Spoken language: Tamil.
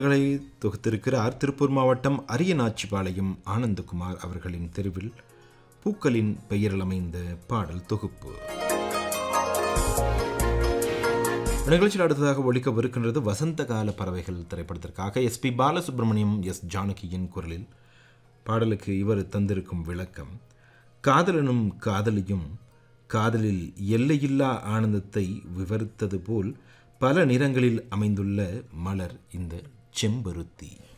களை தொகுத்திருக்கிறார் திருப்பூர் மாவட்டம் அரியநாச்சிபாளையம் ஆனந்தகுமார் அவர்களின் தெருவில் பூக்களின் பெயரில் அமைந்த பாடல் தொகுப்பு நிகழ்ச்சியில் அடுத்ததாக ஒழிக்கவிருக்கின்றது வசந்த கால பறவைகள் திரைப்படத்திற்காக எஸ்பி பாலசுப்ரமணியம் எஸ் ஜானகியின் குரலில் பாடலுக்கு இவர் தந்திருக்கும் விளக்கம் காதலனும் காதலியும் காதலில் எல்லையில்லா ஆனந்தத்தை விவரித்தது போல் பல நிறங்களில் அமைந்துள்ள மலர் இந்த செம்பருத்தி